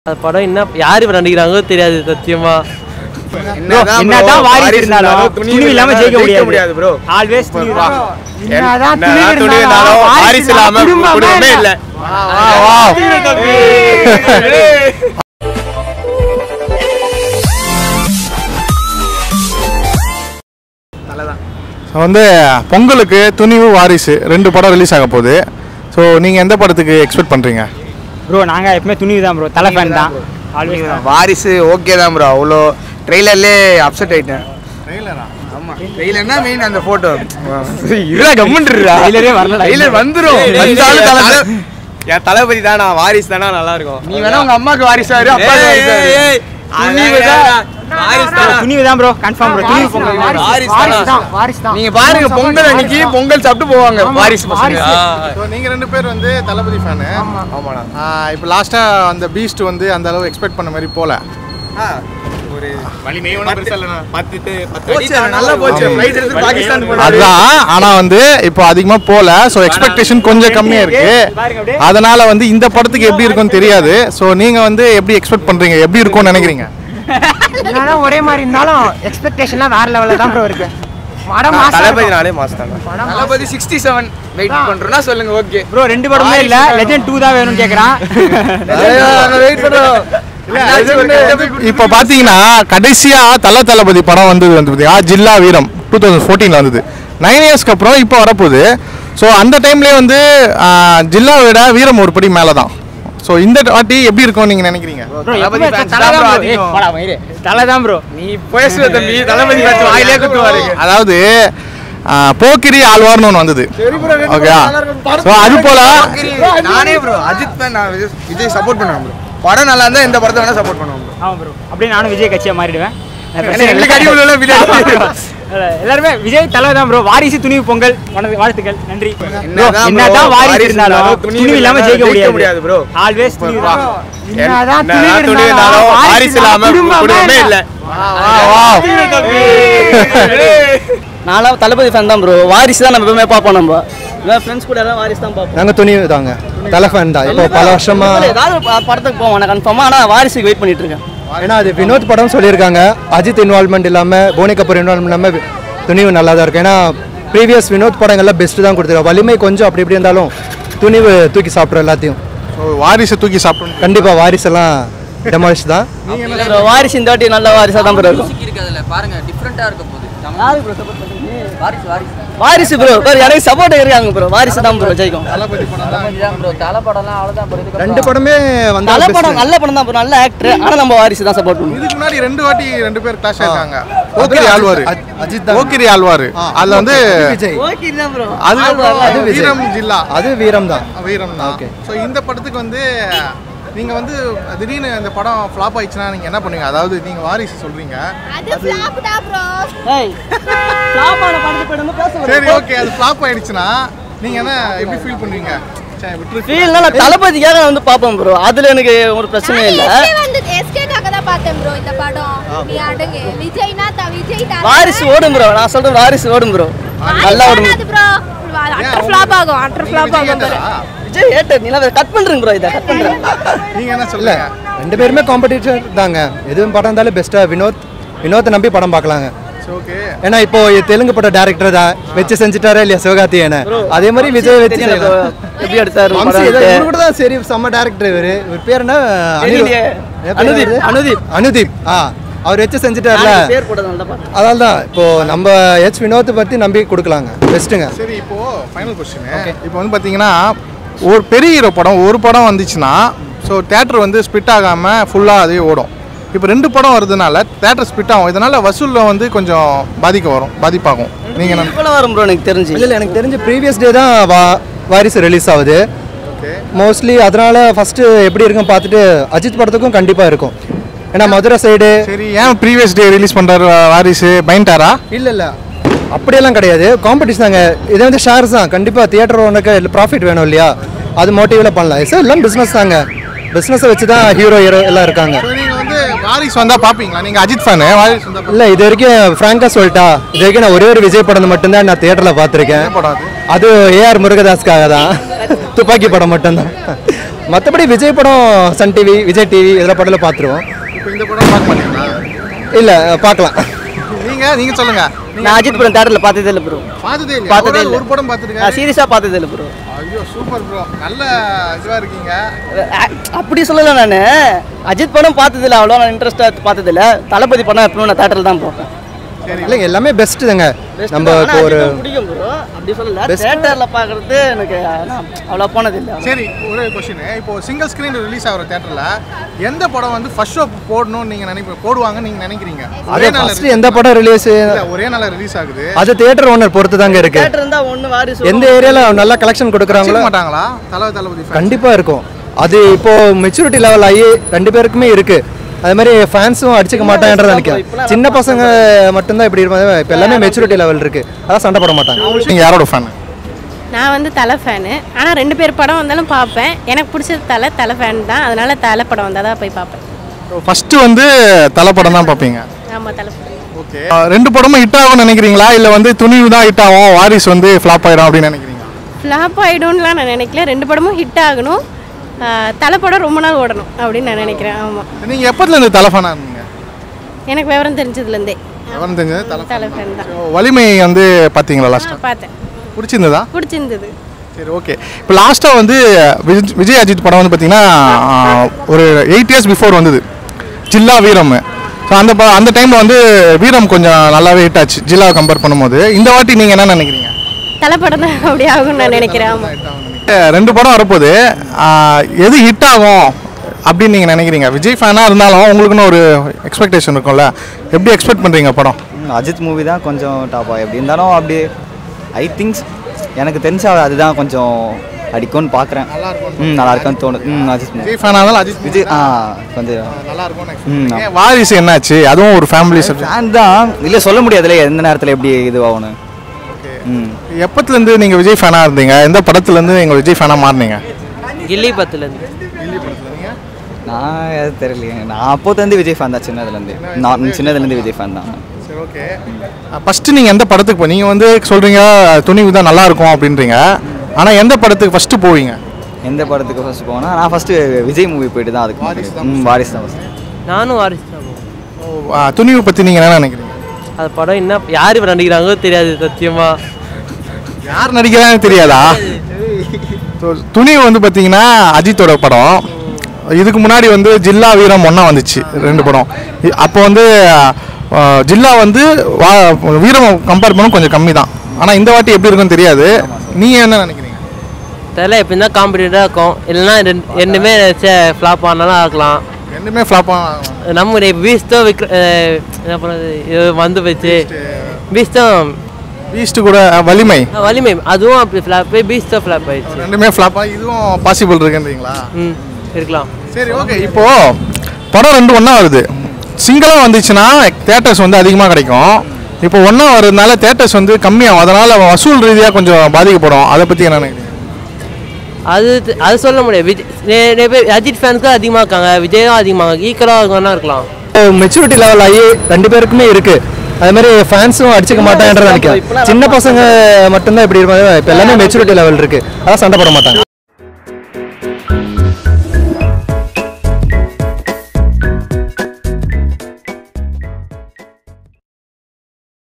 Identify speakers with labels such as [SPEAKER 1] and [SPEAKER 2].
[SPEAKER 1] அது படம் என்ன யார் இப்போ நடிக்கிறாங்களோ தெரியாது சத்தியமா
[SPEAKER 2] என்னதான் வாரிசு இருந்தாலும் துணிவு இல்லாம ஜெயிக்க முடியாது
[SPEAKER 3] ப்ரோ
[SPEAKER 2] ஆல்வேஸ் துணிவு தான்
[SPEAKER 3] என்னதான் துணி இருந்தாலும் வாரிசு இல்லாம குடும்பமே இல்ல
[SPEAKER 4] ஸோ வந்து பொங்கலுக்கு துணிவு வாரிசு ரெண்டு படம் ரிலீஸ் ஆக போகுது ஸோ நீங்கள் எந்த படத்துக்கு எக்ஸ்பெக்ட் பண்ணுறீங்க
[SPEAKER 2] ப்ரோ நாங்க எப்பவுமே துணிவு தான் ப்ரோ தலை ஃபேன் தான் ஆல்வேஸ் தான்
[SPEAKER 3] வாரிசு ஓகே தான் ப்ரோ அவ்வளோ ட்ரெய்லர்லே அப்செட் ஆயிட்டேன் ஆமா ட்ரெய்லர்னா மெயின் அந்த போட்டோ இதுல கம்முன்றா
[SPEAKER 2] ட்ரெய்லரே வரல
[SPEAKER 3] ட்ரெய்லர் வந்துரும் வந்தாலும் தலை
[SPEAKER 5] என் தளபதி தான் நான் வாரிசு தானா நல்லா இருக்கும்
[SPEAKER 3] நீ வேணா உங்க அம்மாக்கு வாரிசாரு அப்பாக்கு வாரிசாரு துணிவு தான்.
[SPEAKER 2] துணிவு தான் bro confirm bro Thunivu Pongal
[SPEAKER 5] Varisu தானா?
[SPEAKER 3] நீங்க பாருங்க பொங்கல் அன்னைக்கு பொங்கல் சாப்பிட்டு போவாங்க வாரிசு பசங்க
[SPEAKER 4] ஸோ நீங்கள் ரெண்டு பேர் வந்து தளபதி ஃபேனு
[SPEAKER 5] ஆமாண்ணா
[SPEAKER 4] இப்போ லாஸ்ட்டாக அந்த பீஸ்ட் வந்து அந்த அளவு எக்ஸ்பெக்ட் பண்ண மாதிரி போல
[SPEAKER 5] ஒரு வலிமை ஒன்றும் பெருசா இல்லைண்ணா பத்து து- பத்து அடி
[SPEAKER 3] போச்சு
[SPEAKER 5] தாண்டா.
[SPEAKER 3] நல்லா போச்சு பிரைஸ் எடுத்து பாகிஸ்தான் போனாரு.
[SPEAKER 4] அதுதான் ஆனால் வந்து இப்போ அதிகமாக போல ஸோ எக்ஸ்பெக்டேஷன் கொஞ்சம் கம்மியாக இருக்கு
[SPEAKER 2] பாருங்க அப்படியே
[SPEAKER 4] அதனால வந்து இந்த படத்துக்கு எப்படி இருக்கும்னு தெரியாது ஸோ நீங்கள் வந்து எப்படி எக்ஸ்பெக்ட் பண்ணுறீங்க எப்படி இருக்கும்னு நினைக்கிறீங்க
[SPEAKER 6] என்னதான் ஒரே மாதிரி இருந்தாலும் எக்ஸ்பெக்டேஷன்லாம் வேற லெவலில் தான் ப்ரோ இருக்கு படம் மாசம்
[SPEAKER 5] தளபதி நாளே மாசம் தானே
[SPEAKER 3] தளபதி சிக்ஸ்டி செவன் வெயிட் பண்றோம்னா சொல்லுங்க ஓகே
[SPEAKER 2] ப்ரோ ரெண்டு படமே இல்ல லெஜெண்ட் டூ தான் வேணும்னு கேக்குறான்
[SPEAKER 3] வெயிட் பண்றோம்
[SPEAKER 4] இப்போ பார்த்தீங்கன்னா கடைசியாக தல தளபதி படம் வந்தது வந்து பார்த்தீங்கன்னா ஜில்லா வீரம் டூ தௌசண்ட் ஃபோர்டீனில் வந்தது நைன் இயர்ஸ்க்கு அப்புறம் இப்போ வரப்போகுது ஸோ அந்த டைம்லேயே வந்து ஆ, ஜில்லாவை விட வீரம் ஒரு படி மேலே தான் ஸோ இந்த வாட்டி எப்படி இருக்கும்னு நீங்கள் நினைக்கிறீங்க
[SPEAKER 2] ப்ரோ
[SPEAKER 3] தளபதி
[SPEAKER 2] எப்பவுமே
[SPEAKER 3] fans
[SPEAKER 2] தலை
[SPEAKER 3] தான்
[SPEAKER 2] தான்
[SPEAKER 3] bro
[SPEAKER 2] bro.
[SPEAKER 3] அதிகம்.
[SPEAKER 2] ஏய், போடா, மயிரு. தலை தான் ப்ரோ
[SPEAKER 3] நீ பேசுவ தம்பி தளபதி பேச்சு வாயிலே குத்துவாரு
[SPEAKER 4] அதாவது ஆ, போக்கிரி ஆழ்வார்னு ஒன்று வந்தது ஓகே ஸோ அது போல
[SPEAKER 3] நானே ப்ரோ அஜித் fan நான் விஜய் விஜய் சப்போர்ட் பண்ணுவேன் ப்ரோ படம் நல்லா இருந்தா எந்த படத்தை வேணா சப்போர்ட் பண்ணுவேன் bro
[SPEAKER 2] ஆமா ப்ரோ அப்படியே நானும் விஜய் கட்சியா மாறிடுவேன்
[SPEAKER 3] ஏன்னா எங்களுக்கு அடி விழுல விஜய்
[SPEAKER 2] எல்லாருமே விஜய் தலை தான் ப்ரோ வாரிசு துணிவு பொங்கல் வணக்கம், வாழ்த்துக்கள் நன்றி Bro,
[SPEAKER 3] என்னதான் bro,
[SPEAKER 2] என்னதான் வாரிசு
[SPEAKER 3] வாரிசு
[SPEAKER 2] இருந்தாலும்
[SPEAKER 3] இருந்தாலும்
[SPEAKER 2] துணிவு இல்லாம ஜெயிக்க முடியாது
[SPEAKER 3] முடியாது bro.
[SPEAKER 2] ஆல்வேஸ் துணிவு தான்
[SPEAKER 6] என்னதான்
[SPEAKER 5] என்னதான் துணி இருந்தாலும் வாரிசு இல்லாம குடும்பமே இல்ல
[SPEAKER 1] நான்லாம் தளபதி ஃபேன் தான் ப்ரோ வாரிசு தான் நம்ம எப்பவுமே பார்ப்போம் நம்ம என் ஃப்ரெண்ட்ஸ் கூட எல்லாம் வாரிசு தான் பார்ப்போம்
[SPEAKER 7] நாங்கள் துணி தாங்க தலை ஃபேன் தான் இப்போ பல வருஷமா
[SPEAKER 1] ஏதாவது ஒரு ப- படத்துக்கு போவோம் நான் கன்ஃபார்மாக ஆனால் வாரிசுக்கு வெயிட் பண்ணிட்டு இருக்கேன்
[SPEAKER 7] ஏன்னா அது வினோத் படம் சொல்லியிருக்காங்க அஜித் இன்வால்மெண்ட் இல்லாமல் போனி கபூர் இன்வால்மெண்ட் இல்லாமல் துணிவு நல்லா தான் இருக்கும் ஏன்னா ப்ரீவியஸ் வினோத் படங்கள்லாம் பெஸ்ட்டு தான் கொடுத்துருக்காங்க வலிமை கொஞ்சம் அப்படி இப்படி இருந்தாலும் துணிவு தூக்கி சாப்பிட்றோம் எல்லாத்தையும்
[SPEAKER 4] ஸோ வாரிசை தூக்கி சாப்பிட்டு
[SPEAKER 7] கண்டிப்பாக வாரிசெல்லாம் டெமாலிஷ் தான்
[SPEAKER 1] Bro, வாரிசு இந்த வாட்டி நல்ல வாரிசாக தான் ப்ரோ இருக்கும்
[SPEAKER 8] இருக்குதுல்ல பாருங்க டிஃப்ரெண்டா இருக்க போகுது
[SPEAKER 1] யாருக்கு ப்ரோ சப்போர்ட் பண்ணுறீங்க
[SPEAKER 8] வாரிசு வாரிசு
[SPEAKER 1] வாரிசு ப்ரோ எனக்கு சப்போர்ட் இருக்காங்க ப்ரோ வாரிசு தான் ப்ரோ ஜெயிக்கும்
[SPEAKER 8] தான் ப்ரோ தலை படம்லாம் அவ்வளோதான் ப்ரோ இதுக்கு
[SPEAKER 7] ரெண்டு படமே வந்து
[SPEAKER 1] நல்ல படம் நல்ல படம் தான் ப்ரோ நல்ல ஆக்டர் ஆனால் நம்ம வாரிசு தான் சப்போர்ட் பண்ணுவோம்
[SPEAKER 4] இதுக்கு முன்னாடி ரெண்டு வாட்டி ரெண்டு பேர் கிளாஷ் ஆயிருக்காங்க போக்கிரி ஆழ்வார்
[SPEAKER 7] அஜித் தான்
[SPEAKER 4] போக்கிரி ஆழ்வார் அதுல வந்து
[SPEAKER 7] விஜய்
[SPEAKER 1] ஓகே தான் ப்ரோ
[SPEAKER 4] அதுக்கப்புறம்
[SPEAKER 7] அது விஜய்.
[SPEAKER 4] வீரம் ஜில்லா
[SPEAKER 7] அது வீரம் தான்
[SPEAKER 4] வீரம் தான்
[SPEAKER 7] Okay.
[SPEAKER 4] ஸோ இந்த படத்துக்கு வந்து நீங்க வந்து திடீர்னு இந்த படம் ஃப்ளாப் ஆயிடுச்சுன்னா நீங்க என்ன பண்ணுவீங்க அதாவது நீங்க வாரிசு சொல்றீங்க
[SPEAKER 9] அது flop டா bro.
[SPEAKER 1] ஏய் ஃப்ளாப்பான படத்துக்கு போயிட்டு பேச
[SPEAKER 4] சரி ஓகே அது ஃப்ளாப் ஆயிடுச்சுன்னா நீங்க என்ன எப்படி ஃபீல் பண்ணுவீங்க சரி விட்டுரு
[SPEAKER 1] ஃபீல்னா நான் தளபதிக்காக நான் வந்து பார்ப்பேன் ப்ரோ அதில் எனக்கு ஒரு பிரச்சனையும் இல்லை
[SPEAKER 9] SK வந்து SK-க்காக தான் பார்த்தேன் bro இந்த படம். நீ அடங்கு. விஜய்னா த- விஜய் தான்.
[SPEAKER 1] வாரிசு ஓடும் ப்ரோ நான் சொல்கிறேன் வாரிசு ஓடும் ப்ரோ நல்லா ஓடும்
[SPEAKER 9] வாரிசு bro. utter flop ஆகும் utter flop
[SPEAKER 4] விஜய்
[SPEAKER 9] ஆகும் பாரு.
[SPEAKER 4] கேட்டாரா?
[SPEAKER 1] விஜய் ஏட்டர் நீ கட் பண்ணுறேங்க ப்ரோ இதை கட் பண்ணுறேன்
[SPEAKER 4] நீங்க என்ன
[SPEAKER 7] இல்லை
[SPEAKER 4] சொல்லுங்க
[SPEAKER 7] ரெண்டு பேருமே காம்படிட்டர் தாங்க எதுவும் படம் இருந்தாலும் பெஸ்ட்டாக வினோத் வினோத்தை நம்பி படம் பார்க்கலாங்க
[SPEAKER 4] ஓகே
[SPEAKER 7] ஏன்னா இப்போ தெலுங்கு பட டேரக்டர் தான் வச்சு செஞ்சுட்டாரா இல்லையா சிவகார்த்தியனை அதே மாதிரி விஜய் வச்சு
[SPEAKER 1] தெரியல bro.
[SPEAKER 7] செய்யலாம்.
[SPEAKER 1] எப்படி எடுத்தாரு
[SPEAKER 7] வம்சி
[SPEAKER 1] படம்
[SPEAKER 7] இதை
[SPEAKER 1] எடுத்து?
[SPEAKER 7] இவரு கூட தான் சரி செம்ம டேரக்டர் இவரு இவர் பேர் என்ன
[SPEAKER 1] தெரியலையே.
[SPEAKER 7] என் பேர்
[SPEAKER 1] அனுதீப்,
[SPEAKER 7] என்னது?
[SPEAKER 1] அனுதீப்.
[SPEAKER 7] அனுதீப் ஆ அவர் வச்சு செஞ்சுட்டார்ல
[SPEAKER 1] நான் பேர் போட்டது நல்லா பார்த்தேன்
[SPEAKER 7] அதனால தான் இப்போ நம்ம ஹெச் வினோத்தை பற்றி நம்பி கொடுக்கலாங்க பெஸ்ட்டுங்க
[SPEAKER 4] சரி இப்போ ஃபைனல் கொஸ்டின் இப்போ வந்து பார்த்தீங்கன்னா ஒரு பெரிய ஹீரோ படம் ஒரு படம் வந்துச்சுன்னா ஸோ தேட்டர் வந்து ஸ்பிட் ஆகாமல் ஃபுல்லாக அதே ஓடும் இப்போ ரெண்டு படம் வருதுனால தேட்டர் ஸ்பிட் ஆகும் இதனால வசூலில் வந்து கொஞ்சம் பாதிக்க வரும் பாதிப்பாகும் நீங்கள் என்ன
[SPEAKER 1] ஈக்குவலாக வரும் ப்ரோ எனக்கு தெரிஞ்சு
[SPEAKER 7] இல்லை இல்லை எனக்கு தெரிஞ்ச ப்ரீவியஸ் டே தான் வா வாரிசு ரிலீஸ் ஆகுது மோஸ்ட்லி அதனால ஃபஸ்ட்டு எப்படி இருக்குன்னு பார்த்துட்டு அஜித் படத்துக்கும் கண்டிப்பாக இருக்கும் ஏன்னா மதுரை சைடு
[SPEAKER 4] சரி ஏன் ப்ரீவியஸ் டே ரிலீஸ் பண்ணுறாரு வாரிசு பயன்ட்டாரா
[SPEAKER 7] இல்லை இல்லை அப்படியெல்லாம் கிடையாது காம்படிஷன் தாங்க இது வந்து ஷேர்ஸ் தான் கண்டிப்பாக தியேட்டர் உனக்கு ப்ராஃபிட் வேணும் இல்லையா அது மோட்டிவில் பண்ணலாம் சார் எல்லாம் பிஸ்னஸ் தாங்க பிஸ்னஸை வச்சு தான் ஹீரோ ஹீரோ எல்லாம் இருக்காங்க
[SPEAKER 4] ஸோ நீங்கள் வந்து வாரிசு வந்தால் பார்ப்பீங்களா நீங்கள் அஜித் ஃபேனு வாரிசு வந்தால்
[SPEAKER 7] இல்லை இது வரைக்கும் ஃப்ராங்காக சொல்லிட்டா இது வரைக்கும் நான் ஒரே ஒரு விஜய் படம் மட்டும்தான் நான் தியேட்டரில் பார்த்துருக்கேன்
[SPEAKER 4] படம் அது
[SPEAKER 7] அது ஏஆர் முருகதாஸ்க்காக தான் துப்பாக்கி படம் மட்டும்தான் மற்றபடி விஜய் படம் சன் டிவி விஜய் டிவி இதில் படத்தில் பார்த்துருவோம்
[SPEAKER 4] இப்போ இந்த படம் பார்க்க மாட்டீங்களா
[SPEAKER 7] இல்லை பார்க்கலாம்
[SPEAKER 4] நீங்க நீங்க சொல்லுங்க
[SPEAKER 1] நான் அஜித் படம் தேட்டரில் பார்த்ததே இல்லை ப்ரோ
[SPEAKER 4] பார்த்ததே இல்லையா?
[SPEAKER 1] பார்த்ததே
[SPEAKER 4] ஒரு ஆள்
[SPEAKER 1] இல்லை
[SPEAKER 4] ஒரு படம் பார்த்துருக்காரு
[SPEAKER 1] சீரியஸாக பார்த்ததே இல்லை ப்ரோ
[SPEAKER 4] ஐயோ சூப்பர் ப்ரோ நல்ல இதுவா இருக்கீங்க
[SPEAKER 1] அப்படி சொல்லலை நான் அஜித் படம் பார்த்ததில்ல அவ்வளோ நான் இன்ட்ரெஸ்ட்டாக பார்த்ததில்ல தளபதி படம் எப்பவுமே நான் தேட்டரில் தான் பார்ப்பேன்
[SPEAKER 7] இல்லைங்க எல்லாமே பெஸ்ட்டு தாங்க நம்ம
[SPEAKER 1] ஆனா
[SPEAKER 7] இப்போ ஒரு
[SPEAKER 1] அஜித்தும் பிடிக்கும் ப்ரோ அப்படி சொல்லல
[SPEAKER 7] Best-
[SPEAKER 1] தேட்டரில் பார்க்குறது எனக்கு நான் அவ்வளோ போனதில்லை
[SPEAKER 4] சரி ஒரே கொஸ்டின் இப்போ சிங்கிள் ஸ்கிரீன் ரிலீஸ் ஆகிற தேட்டர்ல எந்த படம் வந்து ஃபர்ஸ்ட் ஷோ போடணும்னு நீங்க நினைப்பீங்க போடுவாங்க நீங்க நினைக்கிறீங்க
[SPEAKER 7] அதே ஃபர்ஸ்ட் எந்த படம் ரிலீஸ்
[SPEAKER 4] இல்ல, ஒரே நாள் ரிலீஸ் ஆகுது
[SPEAKER 7] அது தியேட்டர் ஓனர் பொறுத்து தாங்க இருக்கு
[SPEAKER 1] தேட்டர் இருந்தால் ஒன்று வாரிசு
[SPEAKER 7] எந்த ஏரியாவில் நல்லா கலெக்ஷன் கொடுக்குறாங்களோ
[SPEAKER 4] வச்சுக்க மாட்டாங்களா தளபதி தளபதி fans?
[SPEAKER 7] கண்டிப்பாக இருக்கும் அது இப்போ மெச்சூரிட்டி லெவல் ஆகி ரெண்டு பேருக்குமே இருக்கு அது மாதிரி ஃபேன்ஸும் அடிச்சுக்க மாட்டாங்கன்றத நினைக்கிறேன் சின்ன பசங்க மட்டும்தான் இப்படி இருப்பாங்க இப்போ எல்லாமே மெச்சூரிட்டி லெவல் இருக்கு அதான் சண்டை போட மாட்டாங்க
[SPEAKER 4] நீங்க யாரோட ஃபேன்
[SPEAKER 10] நான் வந்து தலை ஃபேனு ஆனால் ரெண்டு பேர் படம் வந்தாலும் பார்ப்பேன் எனக்கு பிடிச்சது தலை தலை ஃபேன் தான் அதனால தலை படம் வந்தால் தான் போய் பார்ப்பேன்
[SPEAKER 4] ஃபர்ஸ்ட் வந்து தலை படம் தான் பார்ப்பீங்க
[SPEAKER 10] ஆமாம் தலை fan.
[SPEAKER 4] ஓகே ரெண்டு படமும் ஹிட் ஆகும்னு நினைக்கிறீங்களா இல்ல வந்து துணிவு தான் ஹிட் ஆகும் வாரிசு வந்து ஃப்ளாப் ஆயிடும் அப்படின்னு நினைக்கிறீங்க
[SPEAKER 10] ஃப்ளாப் ஆகிடும்லாம் நான் நினைக்கல ரெண்டு படமும் ஹிட் ஆகணும் ஆஹ் தலை படம் ரொம்ப நாள் ஓடணும் அப்படின்னு நான் நினைக்கிறேன் ஆமாம்
[SPEAKER 4] நீங்க எப்பத்துல இருந்து தலை ஃபேனா இருந்தீங்க
[SPEAKER 10] எனக்கு விவரம் தெரிஞ்சதுலேருந்தே
[SPEAKER 4] எவன் தெரிஞ்சது தலை
[SPEAKER 10] தலை ஃபேன் தான்
[SPEAKER 4] வலிமை வந்து பாத்தீங்களா லாஸ்ட்
[SPEAKER 10] ஆ, பார்த்தேன்
[SPEAKER 4] பிடிச்சிருந்ததா
[SPEAKER 10] பிடிச்சிருந்தது
[SPEAKER 4] சரி ஓகே இப்போ லாஸ்ட்டாக வந்து விஜய் விஜய் அஜித் படம் வந்து பார்த்தீங்கன்னா ஆஹ், ஒரு எயிட் இயர்ஸ் பிஃபோர் வந்தது ஜில்லா வீரம் ஸோ அந்த ப அந்த டைமில் வந்து வீரம் கொஞ்சம் நல்லாவே ஹிட் ஆச்சு ஜில்லாவை கம்பேர் பண்ணும்போது இந்த வாட்டி நீங்கள் என்ன நினைக்கிறீங்க
[SPEAKER 10] தலை படம் தான் அப்படி ஆகும்னு நான் நினைக்கிறேன் ஆமாம்
[SPEAKER 4] அஹ், ரெண்டு படம் வரப்போகுது ஆஹ், எது ஹிட் ஆகும் அப்படின்னு நீங்கள் நினைக்கிறீங்க விஜய் ஃபேனாக இருந்தாலும் உங்களுக்குன்னு ஒரு எக்ஸ்பெக்டேஷன் இருக்கும்ல எப்படி எக்ஸ்பெக்ட் பண்ணுறீங்க படம்
[SPEAKER 11] அஜித் மூவி தான் கொஞ்சம் டாப் ஆகும் எப்படி இருந்தாலும் அப்படி ஐ திங்க்ஸ் எனக்கு தெரிஞ்ச அதுதான் கொஞ்சம் அடிக்கும்னு பார்க்குறேன் ம் நல்லா இருக்கும்னு தோணுது ம் அஜித் movie.
[SPEAKER 4] விஜய் ஃபேனாக இருந்தாலும் அஜித்
[SPEAKER 11] விஜய் ஆ கொஞ்சம்
[SPEAKER 4] நல்லா இருக்கும்னு
[SPEAKER 11] ம்
[SPEAKER 4] ஏன் வாரிசு என்னாச்சு அதுவும் ஒரு ஃபேமிலி சப்ஜெக்ட்
[SPEAKER 11] ஃபேன் தான் இல்லை சொல்ல முடியாதுல்ல எந்த நேரத்தில் எப்படி இதுவாகணும் ம்
[SPEAKER 4] எப்பத்துலேருந்து நீங்கள் விஜய் ஃபேனாக இருந்தீங்க எந்த படத்துலேருந்து நீங்கள் விஜய் ஃபேனாக மாறினீங்க
[SPEAKER 8] கில்லி பத்துலேருந்து
[SPEAKER 11] நான் எது தெரியலையே நான் அப்போத்துலேருந்து விஜய் ஃபேன் தான் சின்னதுலேருந்து நான் சின்னதுலேருந்து விஜய் ஃபேன் தான்
[SPEAKER 4] சரி ஓகே ஃபஸ்ட்டு நீங்கள் எந்த படத்துக்கு போ நீங்கள் வந்து சொல்கிறீங்க துணிவு தான் நல்லா இருக்கும் அப்படின்றீங்க ஆனால் எந்த படத்துக்கு ஃபஸ்ட்டு போவீங்க
[SPEAKER 11] எந்த படத்துக்கு ஃபர்ஸ்ட் போனால் நான் ஃபஸ்ட்டு விஜய் மூவி போயிட்டு தான் அதுக்கு ம் வாரிசு தான் first.
[SPEAKER 8] நானும் வாரிசு தான் போவேன்.
[SPEAKER 4] ஆ, துணிவு பற்றி நீங்கள் என்ன நினைக்கிறீங்க
[SPEAKER 8] அது படம் என்ன யார் இப்போ நடிக்கிறாங்களோ தெரியாது சத்தியமா
[SPEAKER 4] யார் நடிக்கிறான்னு தெரியாதா So, துணிவு வந்து பார்த்தீங்கன்னா அஜித்தோட படம் இதுக்கு முன்னாடி வந்து ஜில்லா வீரம் ஒன்றா வந்துச்சு ரெண்டு படம் இ- அப்போ வந்து ஆ, ஜில்லா வந்து வா வீரம் கம்பேர் பண்ண கொஞ்சம் கம்மி தான் ஆனால் இந்த வாட்டி எப்படி இருக்குன்னு தெரியாது நீங்கள் என்ன நினைக்கிறீங்க
[SPEAKER 8] தெரியல எப்படி தான் காம்படிட்டாக இருக்கும் இல்லைன்னா ரெண்டு ரெண்டுமே ஃப்ளாப் ஆனாலும் ஆகலாம்
[SPEAKER 4] ரெண்டுமே ஃப்ளாப்பாக
[SPEAKER 8] நம்ம பீஸ்டும் விக்ர அஹ், என்ன பண்ணுறது இது வந்து போச்சு பீஸ்டும்
[SPEAKER 4] பீஸ்ட் கூட அஹ், வலிமை
[SPEAKER 8] வலிமை அதுவும் அப்படி ஃப்ளாப் பீஸ்டும் ஃப்ளாப் ஆயிடுச்சு
[SPEAKER 4] ரெண்டுமே ஃப்ளாப்பாக இதுவும் பாசிபிள் இருக்குன்றீங்களா
[SPEAKER 8] ம் இருக்கலாம்
[SPEAKER 4] சரி ஓகே இப்போ படம் ரெண்டு ஒன்றா வருது சிங்கிளாக வந்துச்சுன்னா தேட்டர்ஸ் வந்து அதிகமாக கிடைக்கும் இப்போ ஒன்றா வர்றதுனால தேட்டர்ஸ் வந்து கம்மியாகும் அதனால் வசூல் ரீதியாக கொஞ்சம் பாதிக்கப்படும் அதை பற்றி என்ன நினைக்கிறீங்க
[SPEAKER 8] அது அது சொல்ல முடியாது விஜய் நெ- நிறைய பேர் அஜித் ஃபேன்ஸும் அதிகமாக இருக்காங்க விஜயும் அதிகமாக ஈக்குவலாக வேணா இருக்கலாம்
[SPEAKER 7] மெச்சூரிட்டி லெவல் ஆகி ரெண்டு பேருக்குமே இருக்கு அது மாதிரி ஃபேன்ஸும் அடிச்சுக்க மாட்டாங்கன்றத நினைக்கிறேன் சின்ன பசங்க மட்டும்தான் இப்படி இருப்பாங்க இப்போ எல்லாமே மெச்சூரிட்டி லெவல் இருக்கு அதான் சண்டை போட மாட்டாங்க